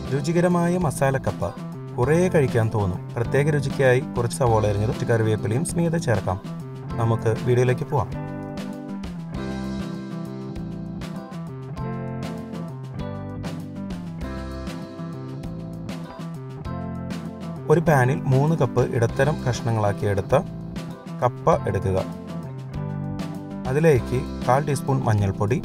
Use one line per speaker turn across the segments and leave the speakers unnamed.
രുചികരമായ മസാലക്കപ്പ കുറേ കഴിക്കാൻ തോന്നും പ്രത്യേക രുചിക്കായി കുറച്ച് സവോള അരിഞ്ഞതും കറിവേപ്പിലയും സ്മീത ചേർക്കാം നമുക്ക് വീഡിയോയിലേക്ക് പോവാം ഒരു പാനിൽ മൂന്ന് കപ്പ് ഇടത്തരം കഷ്ണങ്ങളാക്കി എടുത്ത കപ്പ എടുക്കുക അതിലേക്ക് കാൽ ടീസ്പൂൺ മഞ്ഞൾപ്പൊടി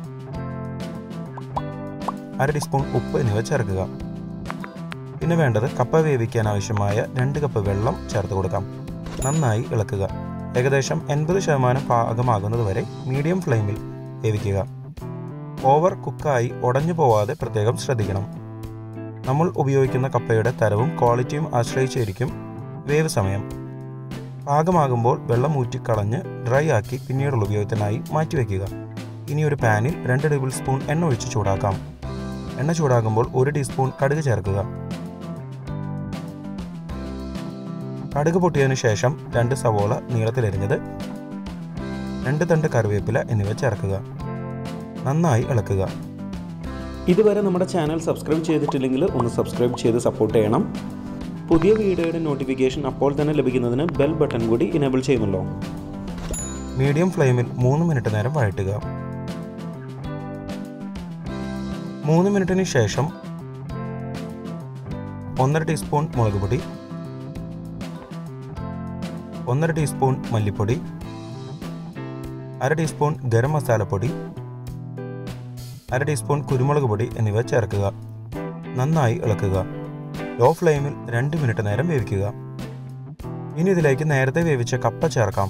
അര ടീസ്പൂൺ ഉപ്പ് എന്നിവ ചേർക്കുക പിന്നെ വേണ്ടത് കപ്പ വേവിക്കാൻ ആവശ്യമായ രണ്ട് കപ്പ് വെള്ളം ചേർത്ത് കൊടുക്കാം നന്നായി ഇളക്കുക ഏകദേശം എൺപത് ശതമാനം പാകമാകുന്നത് വരെ മീഡിയം ഫ്ലെയിമിൽ വേവിക്കുക ഓവർ കുക്കായി ഉടഞ്ഞു പോവാതെ പ്രത്യേകം ശ്രദ്ധിക്കണം നമ്മൾ ഉപയോഗിക്കുന്ന കപ്പയുടെ തരവും ക്വാളിറ്റിയും ആശ്രയിച്ചിരിക്കും വേവ് സമയം പാകമാകുമ്പോൾ വെള്ളം ഊറ്റിക്കളഞ്ഞ് ഡ്രൈ ആക്കി പിന്നീടുള്ള ഉപയോഗത്തിനായി മാറ്റിവെക്കുക ഇനി ഒരു പാനിൽ രണ്ട് ടേബിൾ സ്പൂൺ എണ്ണ ഒഴിച്ച് ചൂടാക്കാം എണ്ണ ചൂടാകുമ്പോൾ ഒരു ടീസ്പൂൺ കടുക് ചേർക്കുക കടുക് പൊട്ടിയതിനു ശേഷം രണ്ട് സവോള നീളത്തിലരിഞ്ഞത് രണ്ട് തണ്ട് കറിവേപ്പില എന്നിവ ചേർക്കുക നന്നായി ഇളക്കുക
ഇതുവരെ നമ്മുടെ ചാനൽ സബ്സ്ക്രൈബ് ചെയ്തിട്ടില്ലെങ്കിൽ ഒന്ന് സബ്സ്ക്രൈബ് ചെയ്ത് സപ്പോർട്ട് ചെയ്യണം പുതിയ വീഡിയോയുടെ നോട്ടിഫിക്കേഷൻ അപ്പോൾ തന്നെ ലഭിക്കുന്നതിന് ബെൽ ബട്ടൺ കൂടി ഇനേബിൾ ചെയ്യുമല്ലോ
മീഡിയം ഫ്ലെയിമിൽ മൂന്ന് മിനിറ്റ് നേരം വഴറ്റുക മൂന്ന് മിനിറ്റിന് ശേഷം ഒന്നര ടീസ്പൂൺ മുളക് പൊടി ഒന്നര ടീസ്പൂൺ മല്ലിപ്പൊടി അര ടീസ്പൂൺ ഗരം മസാലപ്പൊടി അര ടീസ്പൂൺ കുരുമുളക് പൊടി എന്നിവ ചേർക്കുക നന്നായി ഇളക്കുക ലോ ഫ്ലെയിമിൽ രണ്ട് മിനിറ്റ് നേരം വേവിക്കുക ഇനി ഇതിലേക്ക് നേരത്തെ വേവിച്ച കപ്പ ചേർക്കാം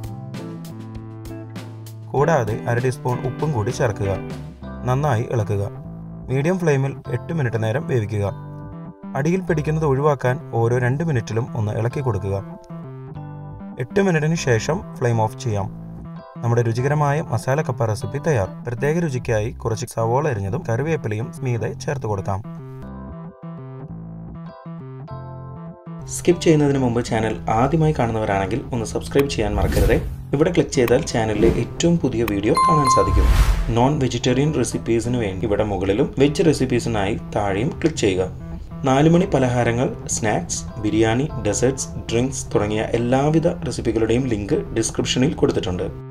കൂടാതെ അര ടീസ്പൂൺ ഉപ്പും കൂടി ചേർക്കുക നന്നായി ഇളക്കുക മീഡിയം ഫ്ലെയിമിൽ എട്ട് മിനിറ്റ് നേരം വേവിക്കുക അടിയിൽ പിടിക്കുന്നത് ഒഴിവാക്കാൻ ഓരോ രണ്ട് മിനിറ്റിലും ഒന്ന് ഇളക്കി കൊടുക്കുക എട്ട് മിനിറ്റിന് ശേഷം ഫ്ലെയിം ഓഫ് ചെയ്യാം നമ്മുടെ രുചികരമായ മസാല കപ്പ റെസിപ്പി തയ്യാർ പ്രത്യേക രുചിക്കായി കുറച്ച് സവോള അരിഞ്ഞതും കറിവേപ്പിലയും സ്മീതെ ചേർത്ത് കൊടുക്കാം
സ്കിപ്പ് ചെയ്യുന്നതിന് മുമ്പ് ചാനൽ ആദ്യമായി കാണുന്നവരാണെങ്കിൽ ഒന്ന് സബ്സ്ക്രൈബ് ചെയ്യാൻ മറക്കരുത് ഇവിടെ ക്ലിക്ക് ചെയ്താൽ ചാനലിലെ ഏറ്റവും പുതിയ വീഡിയോ കാണാൻ സാധിക്കും നോൺ വെജിറ്റേറിയൻ റെസിപ്പീസിന് വേണ്ടി ഇവിടെ മുകളിലും വെജ് റെസിപ്പീസിനായി താഴെയും ക്ലിക്ക് ചെയ്യുക നാലുമണി പലഹാരങ്ങൾ സ്നാക്സ് ബിരിയാണി ഡെസേർട്സ് ഡ്രിങ്ക്സ് തുടങ്ങിയ എല്ലാവിധ റെസിപ്പികളുടെയും ലിങ്ക് ഡിസ്ക്രിപ്ഷനിൽ കൊടുത്തിട്ടുണ്ട്